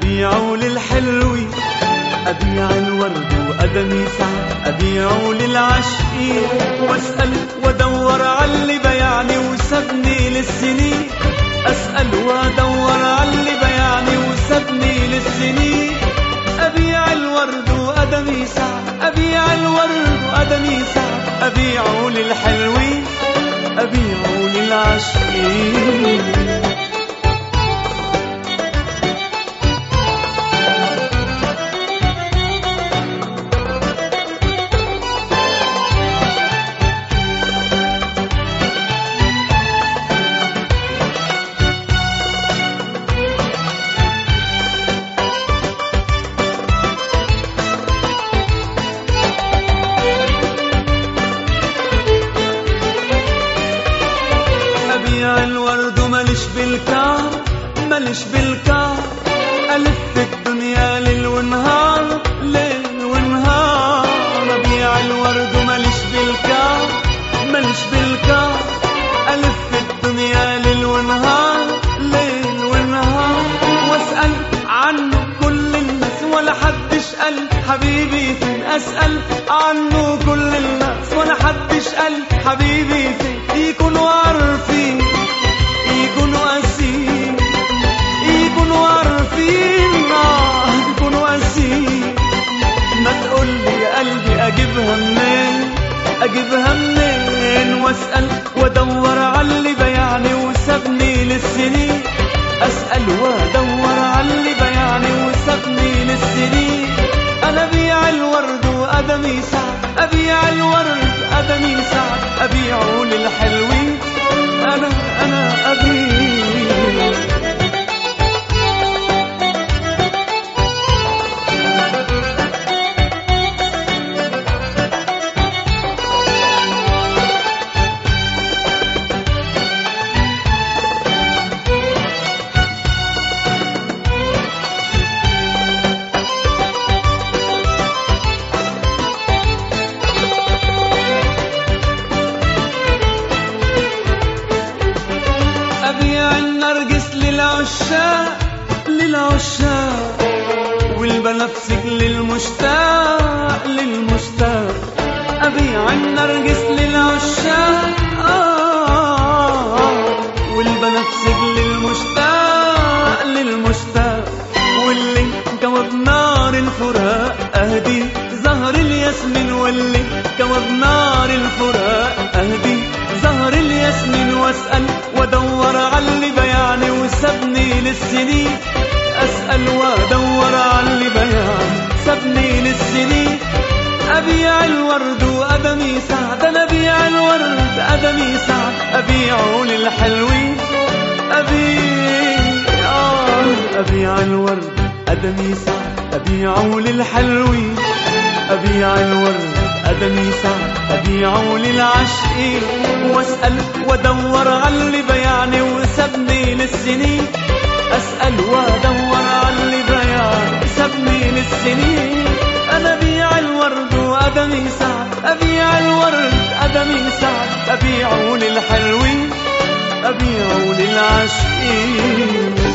أبيعه للحلوين أبيع الورد وقدمي سعد أبيعه للعاشقين وأسأل وأدور على اللي بيعني وسابني للسنين أسأل وأدور على اللي بيعني وسابني للسنين أبيع الورد وقدمي سعد أبيع الورد وقدمي سعد أبيعه للحلوين أبيعه للعاشقين أبيع الورد ومالش بالكار مالش بالكار ألف الدنيا ليل ونهار ليل ونهار أبيع الورد ومالش بالكار مالش بالكار ألف الدنيا ليل ونهار ليل ونهار وأسأل عنه كل الناس ولا حدش قال حبيبي فين أسأل عنه كل الناس ولا حدش قال حبيبي فين يكونوا عارفين يكونوا قاسين يكونوا عارفين آه يكونوا قاسين ما تقول لي يا قلبي اجيبها منين اجيبها منين واسال وادور على اللي بيعني وسابني للسنين اسال وادور على اللي بيعني وسابني للسنين انا ابيع الورد وادمي سعد ابيع الورد ادمي سعد ابيعه للحلوين انا انا ابيع أبيع النرجس للعشاق للعشاق والبنفسج للمشتاق للمشتاق أبيع النرجس للعشاق آه والبنفسج للمشتاق للمشتاق واللي جواب نار الفراق أهدي زهر الياسمين واللي جواب نار الفراق أهدي زهر الياسمين واسأل وادور على اللي بيعني وسابني للسنين أسأل وادور على اللي بيعني سابني للسنين أبيع الورد وأدمي سعد أنا أبيع الورد أدمي سعد أبيعه للحلوين أبيع أبيع الورد أدمي سعد أبيعه للحلوين أبيع الورد أدمي سعد أبيعه للعاشقين وأسأل وأدور على اللي بيعني وسابني للسنين أسأل وأدور على اللي بيعني سابني للسنين أنا أبيع الورد وأدمي سعد أبيع الورد أدمي سعد أبيعه للحلوين أبيعه للعاشقين